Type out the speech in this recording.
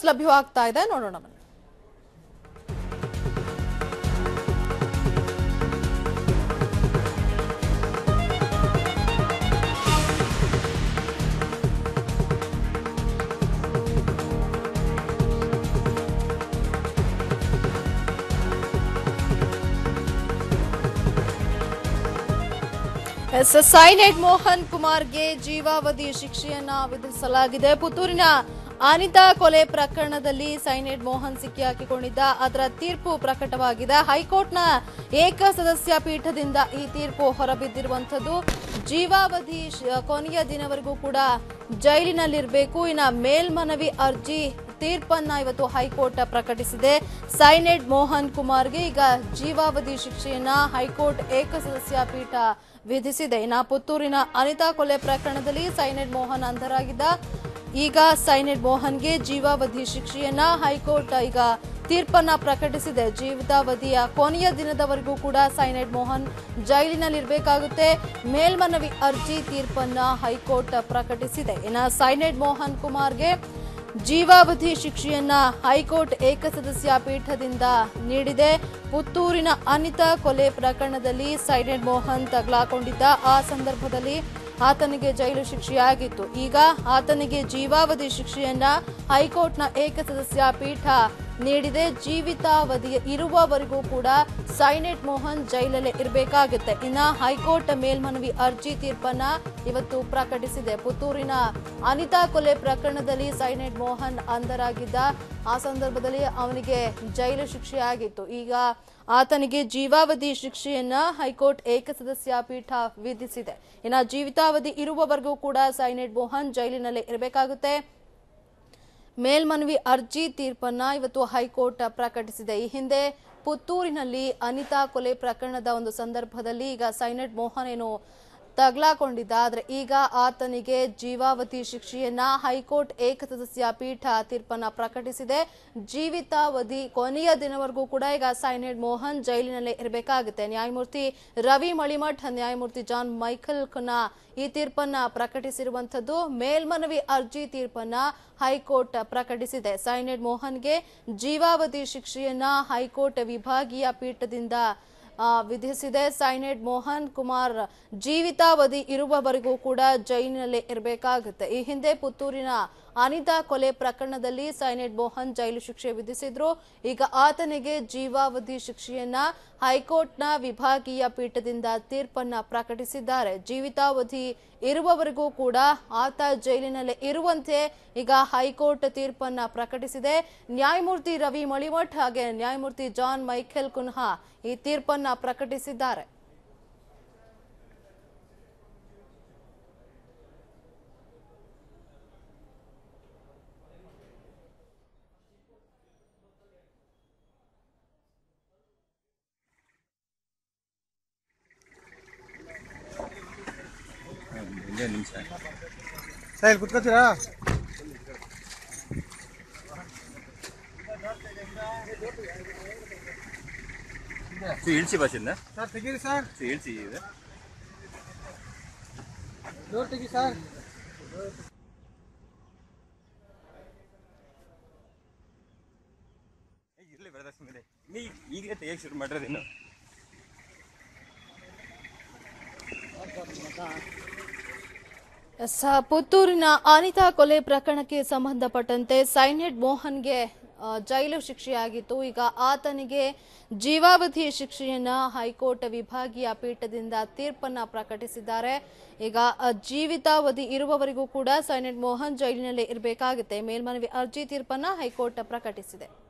ಲಭ್ಯವಾಗ್ತಾ ಇದೆ ನೋಡೋಣ ಬನ್ನಿ ಎಸ್ ಸೈನೆಟ್ ಮೋಹನ್ ಕುಮಾರ್ಗೆ ಜೀವಾವಧಿ ಶಿಕ್ಷೆಯನ್ನ ವಿಧಿಸಲಾಗಿದೆ ಪುತ್ತೂರಿನ ಅನಿತಾ ಕೊಲೆ ಪ್ರಕರಣದಲ್ಲಿ ಸೈನೆಟ್ ಮೋಹನ್ ಸಿಕ್ಕಿ ಹಾಕಿಕೊಂಡಿದ್ದ ಅದರ ತೀರ್ಪು ಪ್ರಕಟವಾಗಿದೆ ಹೈಕೋರ್ಟ್ನ ಏಕಸದಸ್ಯ ಪೀಠದಿಂದ ಈ ತೀರ್ಪು ಹೊರಬಿದ್ದಿರುವಂತದ್ದು ಜೀವಾವಧಿ ಶ್- ಕೊನೆಯ ದಿನವರೆಗೂ ಕೂಡ ಜೈಲಿನಲ್ಲಿರಬೇಕು ಇನ್ನ ಮೇಲ್ಮನವಿ ಅರ್ಜಿ ತೀರ್ಪನ್ನ ಇವತ್ತು ಹೈಕೋರ್ಟ್ ಪ್ರಕಟಿಸಿದೆ ಸೈನೆಟ್ ಮೋಹನ್ ಕುಮಾರ್ಗೆ ಈಗ ಜೀವಾವಧಿ ಶಿಕ್ಷೆಯನ್ನ ಹೈಕೋರ್ಟ್ ಏಕಸದಸ್ಯ ಪೀಠ ವಿಧಿಸಿದೆ ಇನ್ನ ಪುತ್ತೂರಿನ ಅನಿತಾ ಕೊಲೆ ಪ್ರಕರಣದಲ್ಲಿ ಸೈನೆಟ್ ಮೋಹನ್ ಅಂಧರಾಗಿದ್ದ ಈಗ ಸೈನೆಟ್ ಮೋಹನ್ಗೆ ಜೀವಾವಧಿ ಶಿಕ್ಷೆಯನ್ನ ಹೈಕೋರ್ಟ್ ಈಗ ತೀರ್ಪನ್ನ ಪ್ರಕಟಿಸಿದೆ ಜೀವಿತಾವಧಿಯ ಕೊನೆಯ ದಿನದವರೆಗೂ ಕೂಡ ಸೈನೆಟ್ ಮೋಹನ್ ಜೈಲಿನಲ್ಲಿರಬೇಕಾಗುತ್ತೆ ಮೇಲ್ಮನವಿ ಅರ್ಜಿ ತೀರ್ಪನ್ನ ಹೈಕೋರ್ಟ್ ಪ್ರಕಟಿಸಿದೆ ಇನ್ನ ಸೈನೆಟ್ ಮೋಹನ್ ಕುಮಾರ್ಗೆ ಜೀವಾವಧಿ ಶಿಕ್ಷೆಯನ್ನ ಹೈಕೋರ್ಟ್ ಏಕಸದಸ್ಯ ಪೀಠದಿಂದ ನೀಡಿದೆ ಪುತ್ತೂರಿನ ಅನಿತಾ ಕೊಲೆ ಪ್ರಕರಣದಲ್ಲಿ ಸೈನೆಟ್ ಮೋಹನ್ ತಗಲಾಕೊಂಡಿದ್ದ ಆ ಸಂದರ್ಭದಲ್ಲಿ ಆತನಿಗೆ ಜೈಲು ಶಿಕ್ಷೆಯಾಗಿತ್ತು ಈಗ ಆತನಿಗೆ ಜೀವಾವಧಿ ಶಿಕ್ಷೆಯನ್ನ ಹೈಕೋರ್ಟ್ನ ಏಕಸದಸ್ಯ ಪೀಠ ನೀಡಿದೆ ಜೀವಿತಾವಧಿ ಇರುವವರೆಗೂ ಕೂಡ ಸೈನೆಟ್ ಮೋಹನ್ ಜೈಲಲ್ಲೇ ಇರಬೇಕಾಗುತ್ತೆ ಇನ್ನ ಹೈಕೋರ್ಟ್ ಮೇಲ್ಮನವಿ ಅರ್ಜಿ ತೀರ್ಪನ್ನ ಇವತ್ತು ಪ್ರಕಟಿಸಿದೆ ಪುತ್ತೂರಿನ ಅನಿತಾ ಕೊಲೆ ಪ್ರಕರಣದಲ್ಲಿ ಸೈನೆಟ್ ಮೋಹನ್ ಅಂಧರಾಗಿದ್ದ ಆ ಸಂದರ್ಭದಲ್ಲಿ ಅವನಿಗೆ ಜೈಲು ಶಿಕ್ಷೆಯಾಗಿತ್ತು ಈಗ ಆತನಿಗೆ ಜೀವಾವಧಿ ಶಿಕ್ಷೆಯನ್ನ ಹೈಕೋರ್ಟ್ ಏಕಸದಸ್ಯ ಪೀಠ ವಿಧಿಸಿದೆ ಇನ್ನ ಜೀವಿತಾವಧಿ ಇರುವವರೆಗೂ ಕೂಡ ಸೈನೆಟ್ ಮೋಹನ್ ಜೈಲಿನಲ್ಲೇ ಇರಬೇಕಾಗುತ್ತೆ ಮೇಲ್ಮನವಿ ಅರ್ಜಿ ತೀರ್ಪನ್ನ ಇವತ್ತು ಹೈಕೋರ್ಟ್ ಪ್ರಕಟಿಸಿದೆ ಈ ಹಿಂದೆ ಪುತ್ತೂರಿನಲ್ಲಿ ಅನಿತಾ ಕೊಲೆ ಪ್ರಕರಣದ ಒಂದು ಸಂದರ್ಭದಲ್ಲಿ ಈಗ ಸೈನೆಟ್ ಮೋಹನ್ ಏನು ತಗಲಾಕೊಂಡಿದ್ದ ಆದ್ರೆ ಈಗ ಆತನಿಗೆ ಜೀವಾವಧಿ ಶಿಕ್ಷೆಯನ್ನ ಹೈಕೋರ್ಟ್ ಏಕಸದಸ್ಯ ಪೀಠ ತೀರ್ಪನ್ನ ಪ್ರಕಟಿಸಿದೆ ಜೀವಿತಾವಧಿ ಕೊನೆಯ ದಿನವರೆಗೂ ಕೂಡ ಈಗ ಸೈನೆಟ್ ಮೋಹನ್ ಜೈಲಿನಲ್ಲೇ ಇರಬೇಕಾಗುತ್ತೆ ನ್ಯಾಯಮೂರ್ತಿ ರವಿ ಮಳಿಮಠ್ ನ್ಯಾಯಮೂರ್ತಿ ಜಾನ್ ಮೈಕಲ್ ಖನ್ನ ಈ ತೀರ್ಪನ್ನ ಪ್ರಕಟಿಸಿರುವಂತದ್ದು ಮೇಲ್ಮನವಿ ಅರ್ಜಿ ತೀರ್ಪನ್ನ ಹೈಕೋರ್ಟ್ ಪ್ರಕಟಿಸಿದೆ ಸೈನೆಟ್ ಮೋಹನ್ಗೆ ಜೀವಾವಧಿ ಶಿಕ್ಷೆಯನ್ನ ಹೈಕೋರ್ಟ್ ವಿಭಾಗೀಯ ಪೀಠದಿಂದ ಆ, ವಿಧಿಸಿದೆ ಸೈನೆಟ್ ಮೋಹನ್ ಕುಮಾರ್ ಜೀವಿತಾವಧಿ ಇರುವವರೆಗೂ ಕೂಡ ಜೈಲಿನಲ್ಲೇ ಇರಬೇಕಾಗುತ್ತೆ ಈ ಹಿಂದೆ ಪುತ್ತೂರಿನ ಅನಿತಾ ಕೊಲೆ ಪ್ರಕರಣದಲ್ಲಿ ಸೈನೆಟ್ ಮೋಹನ್ ಜೈಲು ಶಿಕ್ಷೆ ವಿಧಿಸಿದ್ರು ಈಗ ಆತನಿಗೆ ಜೀವಾವಧಿ ಶಿಕ್ಷೆಯನ್ನ ಹೈಕೋರ್ಟ್ನ ವಿಭಾಗೀಯ ಪೀಠದಿಂದ ತೀರ್ಪನ್ನ ಪ್ರಕಟಿಸಿದ್ದಾರೆ ಜೀವಿತಾವಧಿ ಇರುವವರೆಗೂ ಕೂಡ ಆತ ಜೈಲಿನಲ್ಲೇ ಇರುವಂತೆ ಈಗ ಹೈಕೋರ್ಟ್ ತೀರ್ಪನ್ನ ಪ್ರಕಟಿಸಿದೆ ನ್ಯಾಯಮೂರ್ತಿ ರವಿ ಮಳಿಮಠ್ ಹಾಗೆ ನ್ಯಾಯಮೂರ್ತಿ ಜಾನ್ ಮೈಖೆಲ್ ಕುನ್ಹಾ ಈ ತೀರ್ಪನ್ನ ಪ್ರಕಟಿಸಿದ್ದಾರೆ ಒಂದೇ ನಿಮಿಷ ಸರ್ ಇಲ್ಲಿ ಕುತ್ಕೋತೀರಾ ಇಳಿಸಿ ಬಸ್ಸಿಂದ ಸರ್ ತೆಗೀರಿ ಸರ್ ಇಳಿಸಿ ಇದೆ ಡೋರ್ ತೆಗಿ ಸರ್ ಇರಲಿ ಬ್ರದರ್ಸ್ ಮೇಲೆ ನೀ ಈಗಲೇ ತೆಗಿಯಕ್ಕೆ ಶುರು ಮಾಡಿರೋದೇನು ಎಸ್, ಪುತ್ತೂರಿನ ಅನಿತಾ ಕೊಲೆ ಪ್ರಕರಣಕ್ಕೆ ಸಂಬಂಧಪಟ್ಟಂತೆ ಸೈನೆಟ್ ಮೋಹನ್ಗೆ ಆ, ಜೈಲು ಶಿಕ್ಷೆಯಾಗಿತ್ತು ಈಗ ಆತನಿಗೆ ಜೀವಾವಧಿ ಶಿಕ್ಷೆಯನ್ನ ಹೈಕೋರ್ಟ್ ವಿಭಾಗೀಯ ಪೀಠದಿಂದ ತೀರ್ಪನ್ನ ಪ್ರಕಟಿಸಿದ್ದಾರೆ ಈಗ ಆ, ಜೀವಿತಾವಧಿ ಇರುವವರೆಗೂ ಕೂಡ ಸೈನೆಟ್ ಮೋಹನ್ ಜೈಲಿನಲ್ಲೇ ಇರಬೇಕಾಗುತ್ತೆ ಮೇಲ್ಮನವಿ ಅರ್ಜಿ ತೀರ್ಪನ್ನ ಹೈಕೋರ್ಟ್ ಪ್ರಕಟಿಸಿದೆ